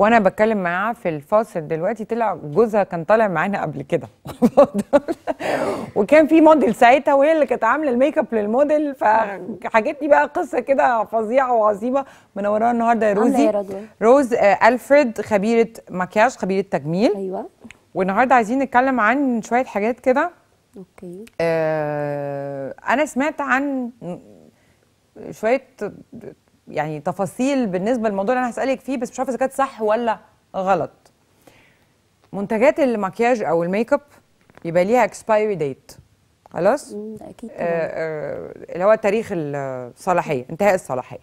وانا بتكلم معاها في الفاصل دلوقتي طلع جوزها كان طالع معانا قبل كده وكان في موديل ساعتها وهي اللي كانت عامله الميك اب للموديل فحكت لي بقى قصه كده فظيعه وعظيمه منورانا النهارده يا عاملة روزي إيه يا رضوى؟ روز آه، الفريد خبيره مكياج خبيره تجميل ايوه والنهارده عايزين نتكلم عن شويه حاجات كده اوكي آه، انا سمعت عن شويه يعني تفاصيل بالنسبه للموضوع اللي انا هسالك فيه بس مش عارفه اذا كانت صح ولا غلط منتجات المكياج او الميك اب يبقى ليها اكسبايري ديت خلاص مم، ده اكيد طبعا آه، آه، اللي هو تاريخ الصلاحيه انتهاء الصلاحيه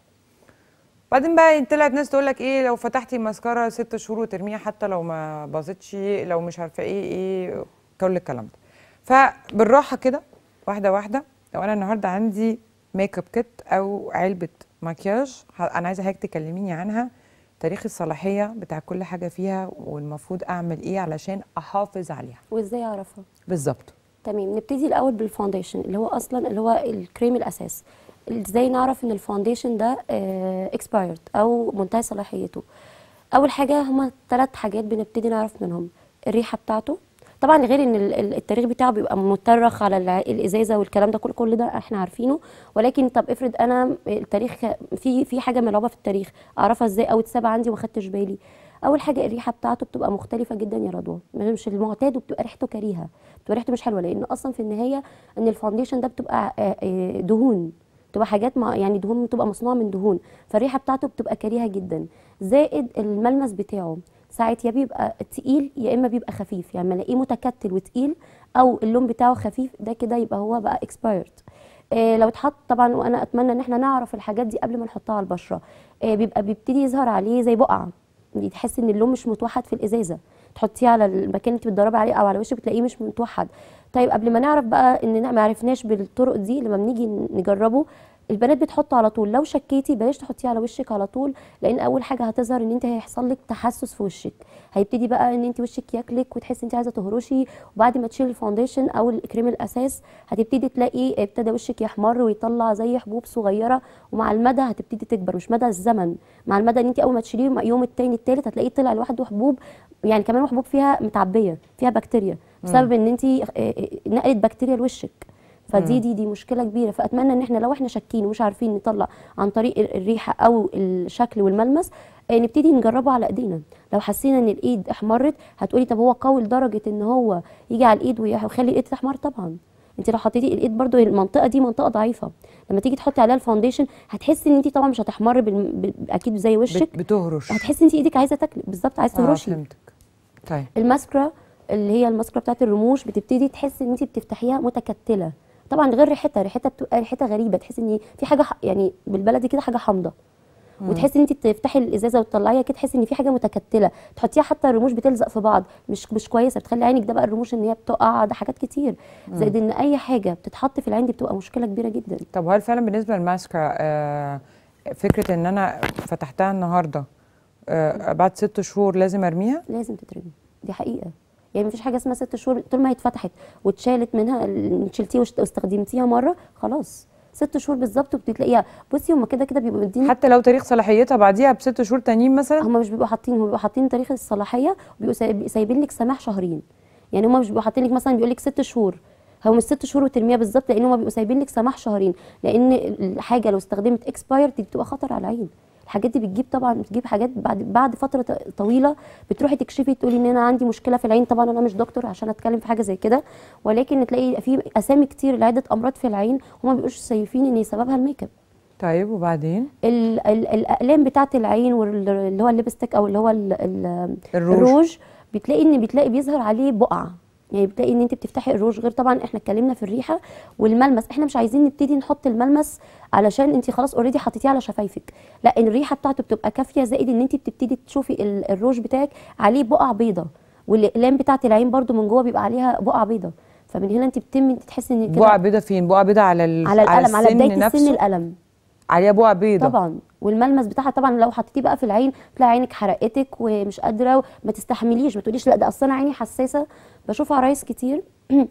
بعدين بقى طلعت ناس تقول لك ايه لو فتحتي ماسكارا ست شهور وترميها حتى لو ما باظتش لو مش عارفه ايه ايه كل الكلام ده فبالراحه كده واحده واحده لو انا النهارده عندي ميك اب كيت او علبه مكياج ه- انا عايزه حضرتك تكلميني عنها تاريخ الصلاحيه بتاع كل حاجه فيها والمفروض اعمل ايه علشان احافظ عليها وازاي اعرفها بالظبط تمام نبتدي الاول بالفاونديشن اللي هو اصلا اللي هو الكريم الاساس ازاي نعرف ان الفاونديشن ده اكسبايرد او منتهي صلاحيته اول حاجه هما ثلاث حاجات بنبتدي نعرف منهم الريحه بتاعته طبعا غير ان ال- ال- التاريخ بتاعه بيبقى مترخ على الع- الازازه والكلام ده كل كل ده احنا عارفينه ولكن طب افرض انا التاريخ في في حاجه ملعوبه في التاريخ اعرفها ازاي او اتساب عندي وما خدتش بالي اول حاجه الريحه بتاعته بتبقى مختلفه جدا يا رضوى مش المعتاد وبتبقى ريحته كريهه بتبقى ريحته مش حلوه لان اصلا في النهايه ان الفاونديشن ده بتبقى آه، آه، دهون بتبقى حاجات مع يعني دهون بتبقى مصنوعه من دهون فالريحه بتاعته بتبقى كريهه جدا زائد الملمس بتاعه ساعات يا بيبقى تقيل يا اما بيبقى خفيف يعني لما الاقيه متكتل وتقيل او اللون بتاعه خفيف ده كده يبقى هو بقى اكسبايرد آه لو اتحط طبعا وانا اتمنى ان احنا نعرف الحاجات دي قبل ما نحطها على البشره آه بيبقى بيبتدي يظهر عليه زي بقع تحس ان اللون مش متوحد في الازازه تحطيه على المكان اللي انت بتدربي عليه او على وشك بتلاقيه مش متوحد طيب قبل ما نعرف بقى ان ما عرفناش بالطرق دي لما بنيجي نجربه البنات بتحطه على طول لو شكيتي بلاش تحطيه على وشك على طول لان اول حاجه هتظهر ان انت هيحصل لك تحسس في وشك هيبتدي بقى ان انت وشك ياكلك وتحسي انت عايزه تهرشي وبعد ما تشيل الفاونديشن او الكريم الاساس هتبتدي تلاقي ابتدى وشك يحمر ويطلع زي حبوب صغيره ومع المدى هتبتدي تكبر مش مدى الزمن مع المدى ان انت اول ما تشيليه يوم التاني التالت هتلاقيه طلع لوحده حبوب يعني كمان حبوب فيها متعبيه فيها بكتيريا بسبب ان انت نقلت بكتيريا لوشك فدي دي دي مشكله كبيره فاتمنى ان احنا لو احنا شاكين ومش عارفين نطلع عن طريق ال- الريحه او الشكل والملمس آه، نبتدي نجربه على ايدينا لو حسينا ان الايد احمرت هتقولي طب هو قوي لدرجه ان هو يجي على الايد ويخلي الايد تحمر طبعا انت لو حطيتي الايد برضو المنطقه دي منطقه ضعيفه لما تيجي تحطي عليها الفاونديشن هتحسي ان انت طبعا مش هتحمر بال... بال... اكيد زي وشك بت- بتهرش هتحسي ان انت ايدك عايزه تاكلي بالظبط عايزه اه تهرشي فهمتك طيب الماسكرا اللي هي الماسكرا بتاعت الرموش بتبتدي تحسي ان انت بتفتحيها متكتله طبعا غير ريحتها ريحتها بتبقى ريحتها غريبه تحسي ان في حاجه ح- يعني بالبلدي كده حاجه حامضه وتحسي ان انت تفتحي الازازه وتطلعيها كده تحسي ان في حاجه متكتله تحطيها حتى الرموش بتلزق في بعض مش مش كويسه بتخلي عينك ده بقى الرموش ان هي بتقع ده حاجات كتير زائد ان اي حاجه بتتحط في العين دي بتبقى مشكله كبيره جدا طب هل فعلا بالنسبه للماسكرا آه فكره ان انا فتحتها النهارده آه بعد ست شهور لازم ارميها لازم تترمي دي حقيقه يعني مفيش حاجه اسمها ست شهور طول ما هي اتفتحت واتشالت منها ال- شلتيها واشت- واستخدمتيها مره خلاص ست شهور بالظبط وبتلاقيها بصي هما كده كده بيبقوا مدين حتى لو تاريخ صلاحيتها بعديها بست شهور تانيين مثلا هما مش بيبقوا حاطين هما بيبقوا حاطين تاريخ الصلاحيه وبيبقوا سايب- سايبين لك سماح شهرين يعني هما مش بيبقوا حاطين لك مثلا بيقول لك ست شهور هو مش ست شهور وترميها بالظبط لان هما بيبقوا سايبين لك سماح شهرين لان الحاجه لو استخدمت اكسباير دي بتبقى خطر على العين الحاجات دي بتجيب طبعا بتجيب حاجات بعد بعد فتره ط- طويله بتروحي تكشفي تقولي ان انا عندي مشكله في العين طبعا انا مش دكتور عشان اتكلم في حاجه زي كده ولكن تلاقي في اسامي كتير لعده امراض في العين هما بيبقوش شايفين ان سببها الميك اب طيب وبعدين ال ال الاقلام بتاعه العين واللي هو الليبستيك او اللي هو ال ال الروج. الروج بتلاقي ان بتلاقي بيظهر عليه بقع يعني بتلاقي ان انت بتفتحي الروج غير طبعا احنا اتكلمنا في الريحه والملمس احنا مش عايزين نبتدي نحط الملمس علشان انت خلاص اوريدي حطيتيه على شفايفك لا الريحه بتاعته بتبقى كافيه زائد ان انت بتبتدي تشوفي ال- الروج بتاعك عليه بقع بيضه والاقلام بتاعه العين برده من جوه بيبقى عليها بقع بيضه فمن هنا انت بتتم تحسي ان بقع كده بيضه فين بقع بيضه على ال... على القلم على السن بدايه نفسه السن القلم عليها بقع بيضه طبعا والملمس بتاعها طبعا لو حطيتيه بقى في العين تلاقي عينك حرقتك ومش قادره وما تستحمليش ما تقوليش لا ده اصل انا عيني حساسه بشوف عرايس كتير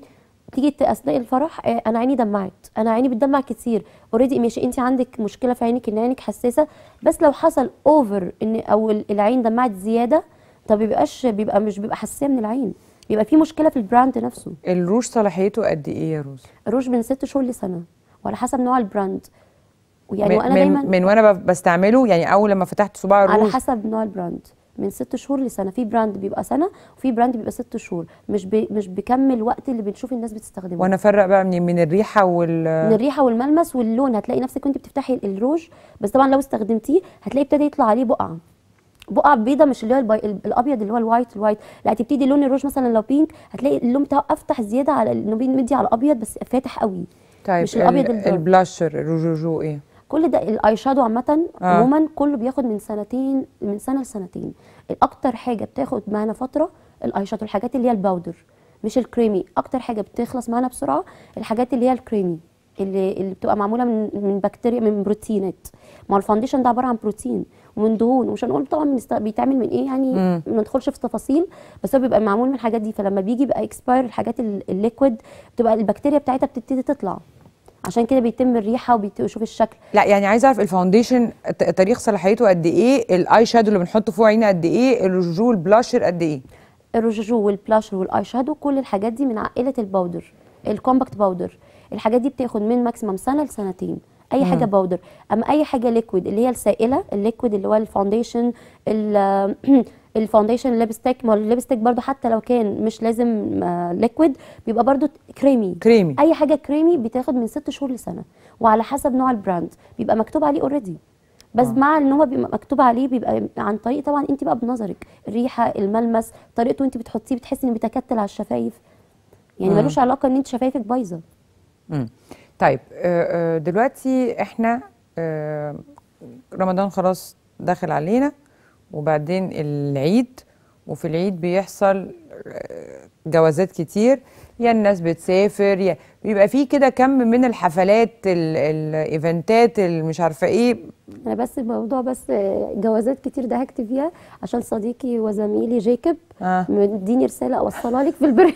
تيجي ت- اثناء الفرح آه، انا عيني دمعت انا عيني بتدمع كتير اوريدي ماشي انت عندك مشكله في عينك ان عينك حساسه بس لو حصل اوفر ان او ال- العين دمعت زياده طب بيبقاش بيبقى مش بيبقى حساسيه من العين بيبقى في مشكله في البراند نفسه الروج صلاحيته قد ايه يا روز الروج من ست شهور لسنه وعلى حسب نوع البراند ويعني من, وانا من, دايما من وانا ب- بستعمله يعني اول لما فتحت صباع على الروج حسب نوع البراند من ست شهور لسنه في براند بيبقى سنه وفي براند بيبقى ست شهور مش بي مش بكم الوقت اللي بنشوف الناس بتستخدمه وانا افرق بقى من من الريحه من وال الريحه والملمس واللون هتلاقي نفسك وانت بتفتحي الروج بس طبعا لو استخدمتيه هتلاقي ابتدى يطلع عليه بقع بقع بيضه مش اللي هو البي... الابيض اللي هو الوايت الوايت لا تبتدي لون الروج مثلا لو بينك هتلاقي اللون بتاعه افتح زياده على انه بين- مدي على الابيض بس فاتح قوي طيب مش الأبيض ال- الدارك. البلاشر الروجوجو ايه كل ده الاي شادو عامه آه. عموما كله بياخد من سنتين من سنه لسنتين الاكتر حاجه بتاخد معانا فتره الاي شادو الحاجات اللي هي الباودر مش الكريمي اكتر حاجه بتخلص معانا بسرعه الحاجات اللي هي الكريمي اللي اللي بتبقى معموله من من بكتيريا من بروتينات ما هو الفاونديشن ده عباره عن بروتين ومن دهون ومش هنقول طبعا بنست- بيتعمل من ايه يعني ما ندخلش في تفاصيل بس هو بيبقى معمول من الحاجات دي فلما بيجي يبقى اكسباير الحاجات ال- الليكويد بتبقى البكتيريا بتاعتها بتبتدي تطلع عشان كده بيتم الريحه وبيشوف الشكل لا يعني عايزه اعرف الفاونديشن ت- تاريخ صلاحيته قد ايه الاي شادو اللي بنحطه فوق عيني قد ايه الروجو البلاشر قد ايه الروجاجو والبلاشر والاي شادو كل الحاجات دي من عائله الباودر الكومباكت باودر الحاجات دي بتاخد من ماكسيمم سنه لسنتين اي حاجه باودر اما اي حاجه ليكويد اللي هي السائله الليكويد اللي هو الفاونديشن ال- الفاونديشن الليبستيك ما هو الليبستيك برضو حتى لو كان مش لازم آه، ليكويد بيبقى برضو كريمي كريمي اي حاجه كريمي بتاخد من ست شهور لسنه وعلى حسب نوع البراند بيبقى مكتوب عليه اوريدي بس آه. مع ان هو بيبقى مكتوب عليه بيبقى عن طريق طبعا انت بقى بنظرك الريحه الملمس طريقته انت بتحطيه بتحسي ان بيتكتل على الشفايف يعني مم. ملوش علاقه ان انت شفايفك بايظه مم. طيب آه، آه، دلوقتي احنا آه، رمضان خلاص داخل علينا وبعدين العيد وفي العيد بيحصل آه، جوازات كتير يا الناس بتسافر يا بيبقى فيه كده كم من الحفلات ال- الايفنتات اللي مش عارفه ايه انا بس الموضوع بس آه، جوازات كتير ده هكتب فيها عشان صديقي وزميلي جيكوب آه. مديني رساله اوصلها لك في البرنامج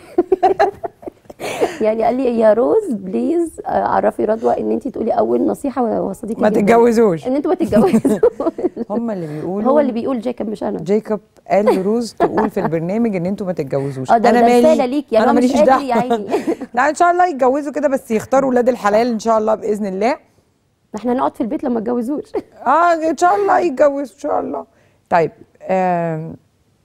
يعني قال لي يا روز بليز آه، عرفي رضوى ان انت تقولي اول نصيحه وصديقي ما جداً. تتجوزوش ان انتوا ما تتجوزوا هم اللي بيقولوا هو اللي بيقول جيكوب مش انا جيكوب قال لروز تقول في البرنامج ان انتوا ما تتجوزوش اه ده ده رساله ليك يعني انا هو مش ماليش قادر يا دعوه عيني لا ان شاء الله يتجوزوا كده بس يختاروا ولاد الحلال ان شاء الله باذن الله احنا نقعد في البيت لما اتجوزوش اه ان شاء الله يتجوزوا ان شاء الله طيب آم،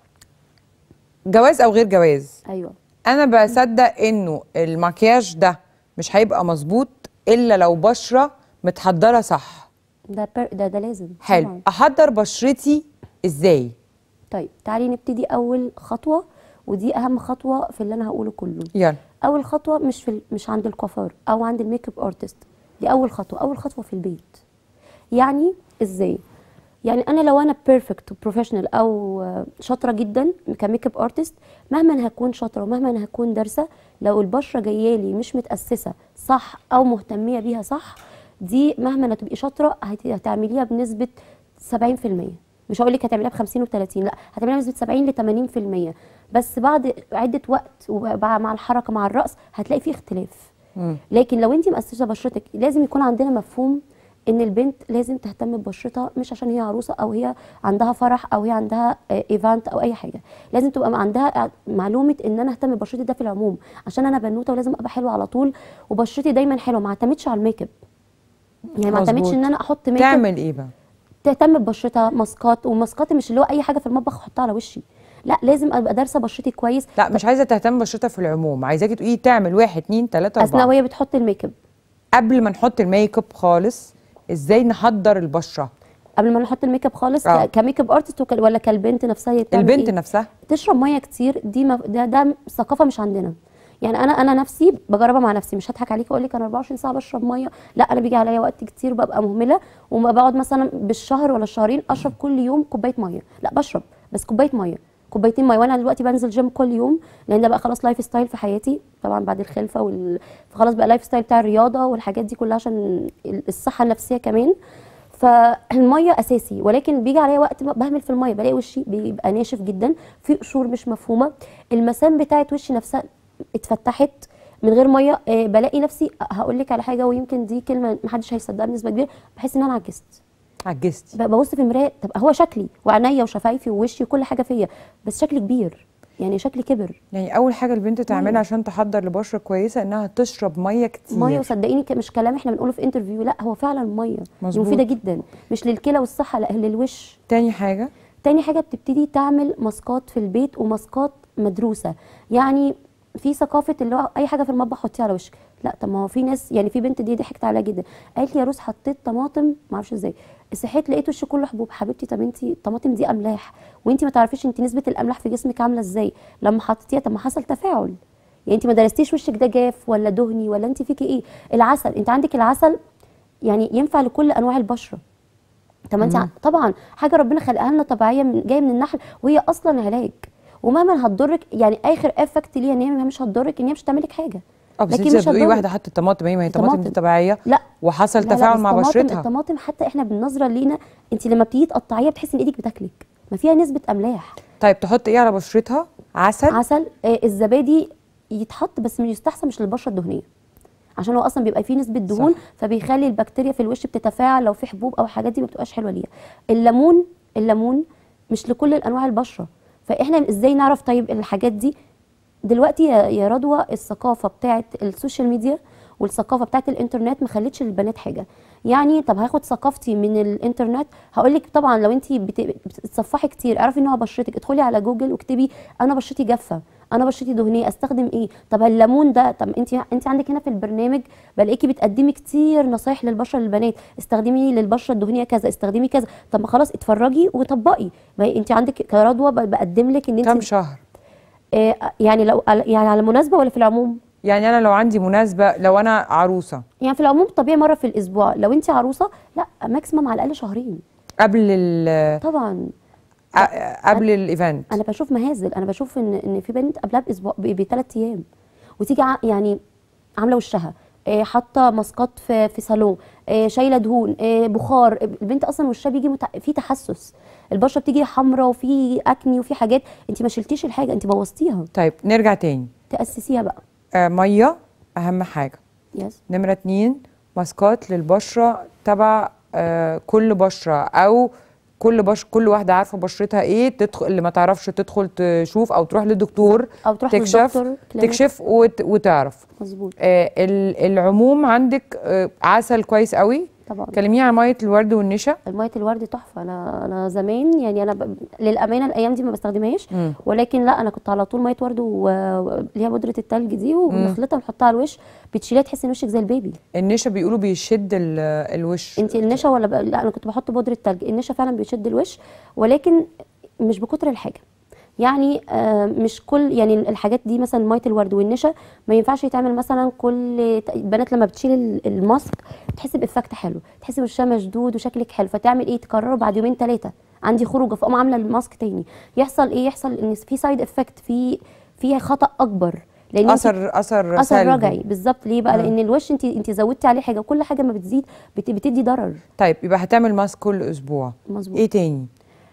جواز او غير جواز ايوه انا بصدق انه المكياج ده مش هيبقى مظبوط الا لو بشره متحضره صح ده بر... ده ده لازم حلو طبعاً. احضر بشرتي ازاي طيب تعالي نبتدي اول خطوه ودي اهم خطوه في اللي انا هقوله كله يلا اول خطوه مش في ال- مش عند الكوافير او عند الميك اب ارتست دي اول خطوه اول خطوه في البيت يعني ازاي يعني انا لو انا بيرفكت وبروفيشنال او آه، شاطره جدا كميك اب ارتست مهما هكون شاطره ومهما هكون دارسه لو البشره جايه لي مش متاسسه صح او مهتميه بيها صح دي مهما هتبقي شاطره هت- هتعمليها بنسبه 70% مش هقول لك هتعمليها ب 50 و30 لا هتعمليها بنسبه 70 ل 80% بس بعد عده وقت ومع الحركه مع الراس هتلاقي فيه اختلاف مم. لكن لو انت مؤسسه بشرتك لازم يكون عندنا مفهوم ان البنت لازم تهتم ببشرتها مش عشان هي عروسه او هي عندها فرح او هي عندها آه، ايفنت او اي حاجه لازم تبقى عندها معلومه ان انا اهتم ببشرتي ده في العموم عشان انا بنوته ولازم ابقى حلوه على طول وبشرتي دايما حلوه ما اعتمدش على الميك اب يعني ما اعتمدش مظبوط. ان انا احط ميك اب تعمل ايه بقى تهتم ببشرتها ماسكات وماسكات مش اللي هو اي حاجه في المطبخ احطها على وشي لا لازم ابقى دارسه بشرتي كويس لا مش عايزه تهتم ببشرتها في العموم عايزاكي تقولي تعمل واحد اتنين تلاته اثناء اربعه وهي بتحط الميك اب قبل ما نحط الميك اب خالص ازاي نحضر البشره قبل ما نحط الميك اب خالص آه. ك- كميك اب ارتست وك- ولا كالبنت نفسها هي بتعمل البنت إيه؟ نفسها تشرب ميه كتير دي مف... ده ده ثقافه مش عندنا يعني انا انا نفسي بجربها مع نفسي مش هضحك عليكي واقول لك انا 24 ساعه بشرب ميه لا انا بيجي عليا وقت كتير ببقى مهمله وما بقعد مثلا بالشهر ولا الشهرين اشرب كل يوم كوبايه ميه لا بشرب بس كوبايه ميه كوبايتين ميه وانا دلوقتي بنزل جيم كل يوم لان ده بقى خلاص لايف ستايل في حياتي طبعا بعد الخلفه وال... فخلاص بقى لايف ستايل بتاع الرياضه والحاجات دي كلها عشان الصحه النفسيه كمان فالميه اساسي ولكن بيجي عليا وقت بهمل في الميه بلاقي وشي بيبقى ناشف جدا في قشور مش مفهومه المسام بتاعت وشي نفسها اتفتحت من غير ميه آه بلاقي نفسي هقول لك على حاجه ويمكن دي كلمه محدش هيصدقها بنسبه كبيره بحس ان انا عجزت عجزتي ب- ببص في المرايه طب هو شكلي وعينيا وشفايفي ووشي وكل حاجه فيا بس شكلي كبير يعني شكلي كبر يعني اول حاجه البنت تعملها مية. عشان تحضر لبشره كويسه انها تشرب ميه كتير ميه وصدقيني ك- مش كلام احنا بنقوله في انترفيو لا هو فعلا ميه دي مظبوط. مفيده جدا مش للكلى والصحه لا للوش تاني حاجه تاني حاجه بتبتدي تعمل ماسكات في البيت وماسكات مدروسه يعني في ثقافه اللي هو اي حاجه في المطبخ حطيها على وشك لا طب ما هو في ناس يعني في بنت دي ضحكت عليها جدا قالت لي يا روز حطيت طماطم ما اعرفش ازاي صحيت لقيت وشي كله حبوب حبيبتي طب انت الطماطم دي املاح وانت ما تعرفيش انت نسبه الاملاح في جسمك عامله ازاي لما حطيتيها طب ما حصل تفاعل يعني انت ما درستيش وشك ده جاف ولا دهني ولا انت فيكي ايه العسل انت عندك العسل يعني ينفع لكل انواع البشره طب ما انت ع- طبعا حاجه ربنا خلقها لنا طبيعيه من جايه من النحل وهي اصلا علاج ومهما هتضرك يعني اخر افكت ليها ان هي مش هتضرك ان هي مش هتعمل لك حاجه اه بس لكن انت مش بتقولي هتضرك. واحده حطت طماطم هي ما هي طماطم دي طماطم. طبيعيه لا وحصل لا لا تفاعل بس مع طماطم- بشرتها الطماطم حتى احنا بالنظره لينا انت لما بتيجي تقطعيها بتحسي ان ايدك بتاكلك ما فيها نسبه املاح طيب تحط ايه على بشرتها عسل عسل آه، الزبادي يتحط بس مش يستحسن مش للبشره الدهنيه عشان هو اصلا بيبقى فيه نسبه دهون صح. فبيخلي البكتيريا في الوش بتتفاعل لو في حبوب او حاجات دي ما بتبقاش حلوه ليها الليمون الليمون مش لكل انواع البشره فاحنا ازاي نعرف طيب الحاجات دي دلوقتي يا يا رضوى الثقافه بتاعت السوشيال ميديا والثقافه بتاعت الانترنت ما خلتش للبنات حاجه يعني طب هاخد ثقافتي من الانترنت هقول لك طبعا لو انت بت- بتتصفحي كتير اعرفي نوع بشرتك ادخلي على جوجل واكتبي انا بشرتي جافه انا بشرتي دهنيه استخدم ايه طب الليمون ده طب انت انت عندك هنا في البرنامج بلاقيكي بتقدمي كتير نصايح للبشره للبنات استخدمي للبشره الدهنيه كذا استخدمي كذا طب ما خلاص اتفرجي وطبقي ما هي انت عندك كرضوى ب- بقدم لك ان انت كام شهر آه، يعني لو يعني على المناسبه ولا في العموم يعني انا لو عندي مناسبه لو انا عروسه يعني في العموم طبيعي مره في الاسبوع لو انت عروسه لا ماكسيمم على الاقل شهرين قبل ال طبعا ع- قبل الايفنت انا بشوف مهازل انا بشوف ان ان في بنت قبلها باسبوع بثلاث ايام وتيجي ع- يعني عامله وشها آه، حاطه ماسكات في في صالون آه، شايله دهون آه، بخار البنت اصلا وشها بيجي متع... في تحسس البشره بتيجي حمراء وفي اكني وفي حاجات انت ما شلتيش الحاجه انت بوظتيها طيب نرجع تاني تاسسيها بقى آه ميه اهم حاجه يس نمرة اتنين ماسكات للبشرة تبع آه كل بشرة أو كل بش كل واحدة عارفة بشرتها ايه تدخل اللي ما تعرفش تدخل تشوف أو تروح للدكتور او تروح تكشف للدكتور كلينيك. تكشف وت وتعرف مظبوط آه ال- العموم عندك آه عسل كويس قوي طبعا كلميني عن مية الورد والنشا الميه الورد تحفه انا انا زمان يعني انا ب... للامانه الايام دي ما بستخدمهاش مم. ولكن لا انا كنت على طول ميه ورد و- واللي هي بودره التلج دي ونخلطها ونحطها على الوش بتشيلها تحسي ان وشك زي البيبي النشا بيقولوا بيشد ال- الوش انت النشا ولا ب... لا انا كنت بحط بودره تلج النشا فعلا بيشد الوش ولكن مش بكتر الحاجه يعني آه مش كل يعني الحاجات دي مثلا ميه الورد والنشا ما ينفعش يتعمل مثلا كل البنات لما بتشيل ال- الماسك بتحس بافكت حلو تحسي وشها مشدود وشكلك حلو فتعمل ايه تكرره بعد يومين ثلاثه عندي خروجه فاقوم عامله الماسك تاني يحصل ايه يحصل ان في سايد افكت في في خطا اكبر لان انت أثر أثر اثر سلبي. رجعي بالظبط ليه بقى آه. لان الوش انت انت زودتي عليه حاجه كل حاجه ما بتزيد بت- بتدي ضرر طيب يبقى هتعمل ماسك كل أسبوع مظبوط ايه تاني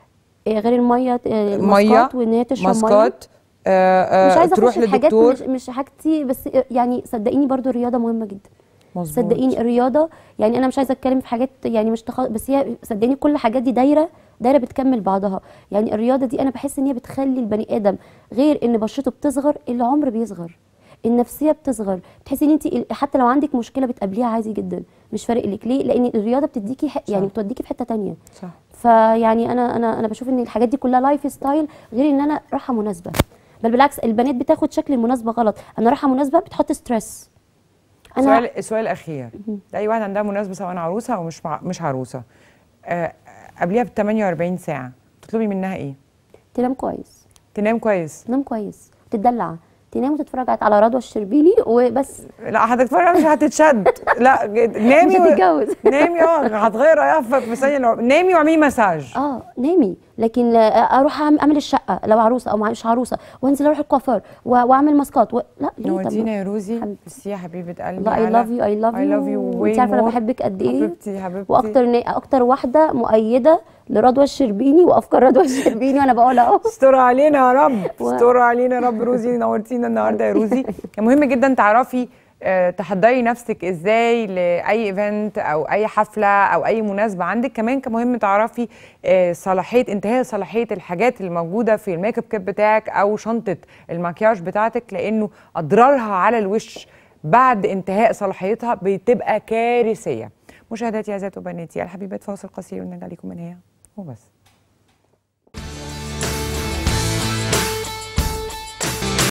إيه غير الميه آه، مية، الماسكات وان هي تشرب ميه ماسكات آه آه مش عايزه تروح اخش في حاجات للدكتور مش, مش حاجتي بس يعني صدقيني برضو الرياضه مهمه جدا مظبوط. صدقيني الرياضه يعني انا مش عايزه اتكلم في حاجات يعني مش تخ... بس هي صدقيني كل الحاجات دي دايره دايره بتكمل بعضها يعني الرياضه دي انا بحس ان هي بتخلي البني ادم غير ان بشرته بتصغر العمر بيصغر النفسيه بتصغر بتحسي ان انت حتى لو عندك مشكله بتقابليها عادي جدا مش فارق لك ليه لان الرياضه بتديكي ح... يعني صح. بتوديكي في حته تانية صح فيعني انا انا انا بشوف ان الحاجات دي كلها لايف ستايل غير ان انا راحه مناسبه بل بالعكس البنات بتاخد شكل المناسبه غلط انا راحه مناسبه بتحط ستريس السؤال السؤال الاخير لاي واحده عندها مناسبه سواء عروسه او مش مع مش عروسه آه قبليها ب 48 ساعه تطلبي منها ايه تنام كويس تنام كويس تنام كويس تتدلع تنام وتتفرج على رضوى الشربيني وبس لا هتتفرج مش هتتشد لا ج- نامي مش و... هتتجوز نامي اه هتغير رايها في في ثانيه لو- نامي واعملي مساج اه نامي لكن آه، اروح أعم- اعمل الشقه لو عروسه او مش عروسه وانزل اروح الكوافير و- واعمل ماسكات و... لا ليه طب نورتينا يا روزي حبيبتي. ميرسي يا حبيبه قلبي لا اي على- لاف يو اي لاف I love you يو way انت عارفه انا more. بحبك قد ايه حبيبتي حبيبتي واكتر نا- اكتر واحده مؤيده لرضوى الشربيني وافكار رضوى الشربيني وانا بقولها اهو استر علينا يا رب و- استر علينا يا رب روزي نورتينا نورتينا النهارده يا روزي كان مهم جدا تعرفي آه، تحضري نفسك ازاي لاي ايفنت او اي حفله او اي مناسبه عندك كمان كان مهم تعرفي آه، صلاحيه انتهاء صلاحيه الحاجات اللي موجوده في الميك اب كيت بتاعك او شنطه المكياج بتاعتك لانه اضرارها على الوش بعد انتهاء صلاحيتها بتبقى كارثيه مشاهداتي يا ذات وبناتي الحبيبات فاصل قصير ونرجع لكم من هي وبس